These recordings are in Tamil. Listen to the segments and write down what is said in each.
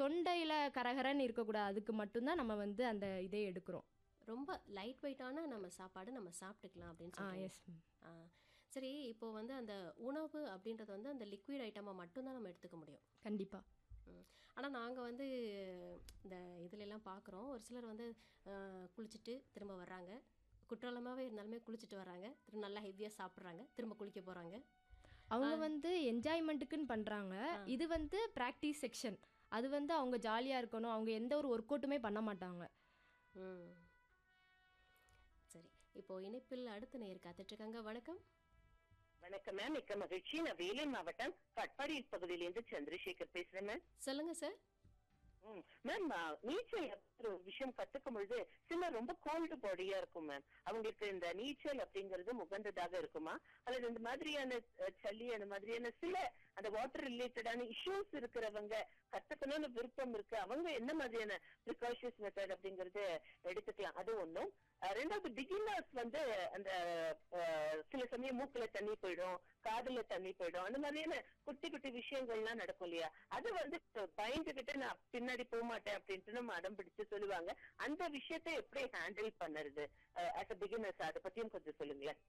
தொண்டையில் கரகரன்னு இருக்கக்கூடாது அதுக்கு மட்டும்தான் நம்ம வந்து அந்த இதே எடுக்கிறோம் ரொம்ப லைட் வெயிட்டான நம்ம சாப்பாடு நம்ம சாப்பிட்டுக்கலாம் அப்படின்னு ஆ சொல்றீங்க எஸ் ஆ சரி இப்போ வந்து அந்த உணவு அப்படின்றது வந்து அந்த லிக்விட் ஐட்டமாக மட்டும்தான் நம்ம எடுத்துக்க முடியும் கண்டிப்பாக ம். ஆனா நாங்க வந்து இந்த இதுல எல்லாம் பார்க்குறோம் ஒரு சிலர் வந்து அஹ், குளிச்சுட்டு திரும்ப வர்றாங்க குற்றாலமாவே இருந்தாலுமே குளிச்சுட்டு வர்றாங்க திரும்ப நல்லா ஹெவியாக சாப்பிட்றாங்க திரும்ப குளிக்க போறாங்க அவங்க வந்து என்ஜாய்மெண்ட்டுக்குன்னு பண்ணுறாங்க இது வந்து ப்ராக்டிஸ் செக்ஷன் அது வந்து அவங்க ஜாலியாக இருக்கணும் அவங்க எந்த ஒரு ஒர்க் அவுட்டுமே பண்ண மாட்டாங்க ம் சரி இப்போ இணைப்பில் அடுத்த நேர் காத்துட்ருக்காங்க வணக்கம் வணக்கம் மேம் மிக்க மகிழ்ச்சி நான் வேலூர் மாவட்டம் கட்பாடி பகுதியிலிருந்து சந்திரசேகர் பேசுறேன் மேம் சொல்லுங்க சார் ம். மேம் ஆ, நீச்சல் ஒரு விஷயம் கத்துக்கும் பொழுது சிலர் ரொம்ப கோல்டு பாடியா இருக்கும் மேம் அவங்களுக்கு இந்த நீச்சல் அப்படிங்கிறது உகந்ததாக இருக்குமா அல்லது இந்த மாதிரியான அஹ், சளி அந்த மாதிரியான சில அந்த வாட்டர் ரிலேட்டடான இஷ்யூஸ் இருக்கிறவங்க கத்துக்கணும்னு விருப்பம் இருக்கு அவங்க என்ன மாதிரியான ப்ரிகாஷன்ஸ் மெத்தட் அப்படிங்கறது எடுத்துக்கலாம் அது ஒண்ணும் அஹ், ரெண்டாவது பிகினர்ஸ் வந்து அந்த அஹ், சில சமயம் மூக்குல தண்ணி போயிடும் காதுல தண்ணி போயிடும் அந்த மாதிரியான குட்டி குட்டி விஷயங்கள்லாம் நடக்கும் இல்லையா அது வந்து பயந்துகிட்டு நான் பின்னாடி போக மாட்டேன் அப்படின்ட்டு நம்ம அடம் பிடிச்சு சொல்லுவாங்க அந்த விஷயத்தை எப்படி ஹேண்டில் பண்ணுறது அஸ் அ பிகினர்ஸ் அதை பத்தியும் கொஞ்சம் சொல்லுங்களேன்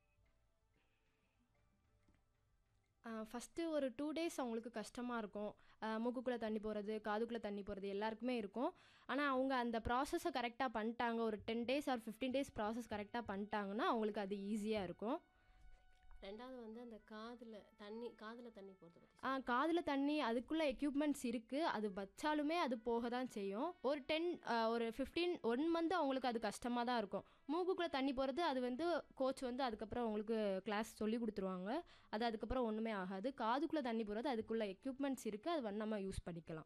ஃபஸ்ட்டு ஒரு டூ டேஸ் அவங்களுக்கு கஷ்டமாக இருக்கும் ஆஹ் மூக்குக்குள்ளே தண்ணி போகிறது காதுக்குள்ளே தண்ணி போகிறது எல்லாருக்குமே இருக்கும் ஆனால் அவங்க அந்த ப்ராசஸை கரெக்டாக பண்ணிட்டாங்க ஒரு ten days or fifteen days process கரெக்டாக பண்ணிட்டாங்கன்னா அவங்களுக்கு அது ஈஸியாக இருக்கும் ரெண்டாவது வந்து அந்த காதுல தண்ணி காதுல தண்ணி போகிறது பற்றி காதில் தண்ணி அதுக்குள்ளே எக்யூப்மெண்ட்ஸ் இருக்குது அது வச்சாலுமே அது போக தான் செய்யும் ஒரு டென் ஒரு ஃபிஃப்டீன் ஒன் மந்த் அவங்களுக்கு அது கஷ்டமாக தான் இருக்கும் மூக்குக்குள்ளே தண்ணி போகிறது அது வந்து கோச் வந்து அதுக்கப்புறம் அவங்களுக்கு கிளாஸ் சொல்லி கொடுத்துருவாங்க அது அதுக்கப்புறம் ஒன்றுமே ஆகாது காதுக்குள்ளே தண்ணி போகிறது அதுக்குள்ளே எக்யூப்மெண்ட்ஸ் இருக்குது அது வந்து நம்ம யூஸ் பண்ணிக்கலாம்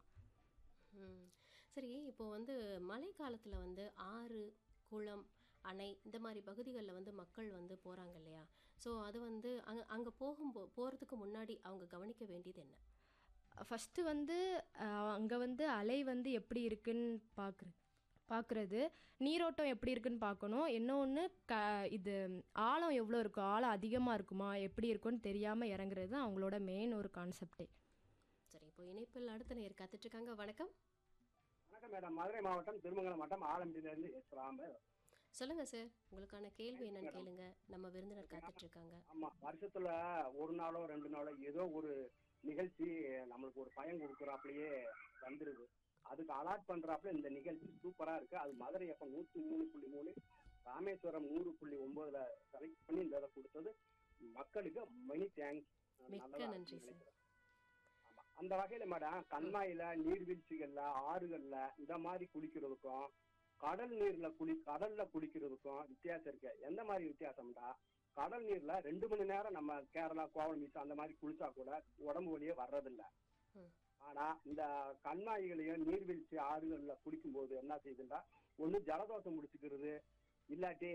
ம் சரி இப்போ வந்து மழை காலத்தில் வந்து ஆறு குளம் அணை இந்த மாதிரி பகுதிகளில் வந்து மக்கள் வந்து போகிறாங்க இல்லையா ஸோ அது வந்து அங்கே அங்கே போகும்போ போகிறதுக்கு முன்னாடி அவங்க கவனிக்க வேண்டியது என்ன ஃபஸ்ட்டு வந்து அங்கே வந்து அலை வந்து எப்படி இருக்குன்னு பார்க்குறது பார்க்குறது நீரோட்டம் எப்படி இருக்குன்னு பார்க்கணும் இன்னொன்று க இது ஆழம் எவ்வளோ இருக்கும் ஆழம் அதிகமாக இருக்குமா எப்படி இருக்குன்னு தெரியாமல் இறங்குறது தான் அவங்களோட மெயின் ஒரு கான்செப்டே சரி இப்போ இணைப்பில் அடுத்த நேர் காத்துட்ருக்காங்க வணக்கம் வணக்கம் மேடம் மதுரை மாவட்டம் திருமங்கலம் மாவட்டம் ஆலம்பியிலிருந்து எஸ் ராம சொல்லுங்க சார் உங்களுக்கான கேள்வி என்னன்னு கேளுங்க நம்ம விருந்தினர் காத்துட்ருக்காங்க ஆமா வருஷத்துல ஒரு நாளோ ரெண்டு நாளோ ஏதோ ஒரு நிகழ்ச்சி நம்மளுக்கு ஒரு பயம் கொடுக்குறாப்புலயே வந்துருது அதுக்கு அலாட் பண்றாப்புல இந்த நிகழ்ச்சி சூப்பரா இருக்கு அது மதுரை எப்ப நூத்தி மூணு புள்ளி மூணு ராமேஸ்வரம் நூறு புள்ளி ஒன்பதுல செலக்ட் பண்ணி இந்த இதை கொடுத்தது மக்களுக்கு மணி தேங்க்ஸ் மிக்க நன்றி சார் ஆமா. அந்த வகையில மேடம் கண்மாயில நீர்வீழ்ச்சிகள்ல ஆறுகள்ல இந்த மாதிரி குளிக்கிறதுக்கும் கடல் நீர்ல குளி கடல்ல குளிக்கிறதுக்கும் வித்தியாசம் இருக்கு எந்த மாதிரி வித்தியாசம்டா கடல் நீர்ல ரெண்டு மணி நேரம் நம்ம கேரளா கோவலம் பீச் அந்த மாதிரி குளிச்சா கூட உடம்பு வலியே வர்றதில்ல ம். ஆனா இந்த கண்மாய்களையும் நீர்வீழ்ச்சி ஆறுகள்ல குளிக்கும்போது என்ன செய்யுதுன்னா ஒண்ணு ஜலதோஷம் முடிச்சுக்கிறது இல்லாட்டி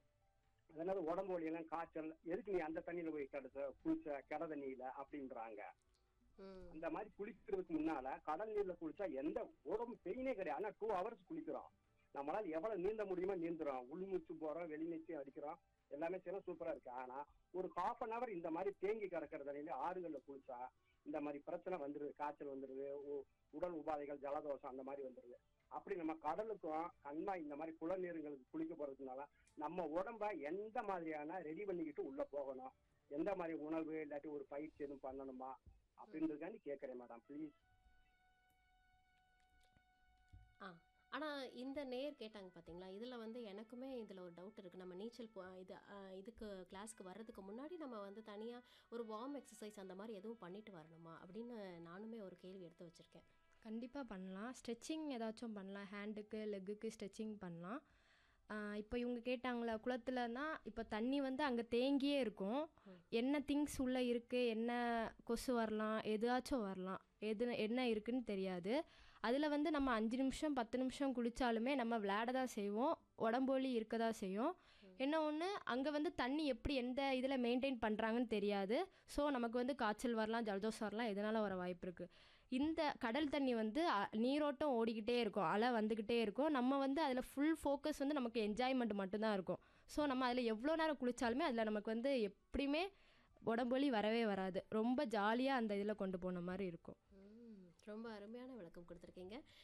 அதனால உடம்பு வலியெல்லாம் காய்ச்சல் எதுக்கு நீ அந்த தண்ணியில போய் கிடச்ச குளிச்ச கிட தண்ணியில அப்படின்றாங்க ம் அந்த மாதிரி குளிக்கிறதுக்கு முன்னால கடல் நீர்ல குளிச்சா எந்த உடம்பு பெயினே கிடையாது ஆனா டூ ஹவர்ஸ் குளிக்கிறோம் நம்மளால எவ்வளவு நீந்த முடியுமோ நீந்துறோம் உள்மூச்சு போறோம் வெளிநீச்சு அடிக்கிறோம் எல்லாமே செய்யலாம் சூப்பரா இருக்கு ஆனா ஒரு ஹாஃப் அன் ஹவர் இந்த மாதிரி தேங்கி கிடக்கிற தண்ணியில ஆறுகள்ல குளிச்சா இந்த மாதிரி பிரச்சனை வந்துருது காய்ச்சல் வந்துருது உ- உடல் உபாதைகள் ஜலதோஷம் அந்த மாதிரி வந்துருது அப்படி நம்ம கடலுக்கும் கண்மாய் இந்த மாதிரி குளநீருங்களுக்கு குளிக்க போறதுனால நம்ம உடம்ப எந்த மாதிரியான ரெடி பண்ணிக்கிட்டு உள்ள போகணும் எந்த மாதிரி உணவு இல்லாட்டி ஒரு பயிற்சி எதுவும் பண்ணணுமா அப்படின்றதுக்காண்டி கேட்கறேன் மேடம் ப்ளீஸ் ஆ ஆனால் இந்த நேர் கேட்டாங்க பார்த்தீங்களா இதில் வந்து எனக்குமே இதில் ஒரு டவுட் இருக்குது நம்ம நீச்சல் போ இது ஆ, இதுக்கு கிளாஸ்க்கு வர்றதுக்கு முன்னாடி நம்ம வந்து தனியாக ஒரு வார்ம் எக்ஸசைஸ் அந்த மாதிரி எதுவும் பண்ணிட்டு வரணுமா அப்படின்னு நானுமே ஒரு கேள்வி எடுத்து வச்சுருக்கேன் கண்டிப்பாக பண்ணலாம் ஸ்ட்ரெச்சிங் ஏதாச்சும் பண்ணலாம் ஹேண்டுக்கு லெக்குக்கு ஸ்ட்ரெச்சிங் பண்ணலாம் இப்போ இவங்க கேட்டாங்களா குளத்துலனா இப்போ தண்ணி வந்து அங்கே தேங்கியே இருக்கும் என்ன திங்ஸ் உள்ளே இருக்குது என்ன கொசு வரலாம் எதாச்சும் வரலாம் எது என்ன இருக்குன்னு தெரியாது அதில் வந்து நம்ம அஞ்சு நிமிஷம் பத்து நிமிஷம் குளித்தாலுமே நம்ம விளையாட தான் செய்வோம் உடம்பொலி இருக்க தான் செய்யும் என்ன ஒன்று அங்கே வந்து தண்ணி எப்படி எந்த இதில் மெயின்டைன் பண்ணுறாங்கன்னு தெரியாது ஸோ நமக்கு வந்து காய்ச்சல் வரலாம் ஜலதோஷம் வரலாம் எதனால் வர வாய்ப்பு இருக்குது இந்த கடல் தண்ணி வந்து அ- நீரோட்டம் ஓடிக்கிட்டே இருக்கும் அலை வந்துக்கிட்டே இருக்கும் நம்ம வந்து அதில் ஃபுல் ஃபோக்கஸ் வந்து நமக்கு என்ஜாய்மெண்ட் மட்டும்தான் இருக்கும் ஸோ நம்ம அதில் எவ்வளோ நேரம் குளித்தாலுமே அதில் நமக்கு வந்து எப்படியுமே உடம்பொலி வரவே வராது ரொம்ப ஜாலியாக அந்த இதில் கொண்டு போன மாதிரி இருக்கும் ம், ரொம்ப அருமையான விளக்கம் கொடுத்துருக்கீங்க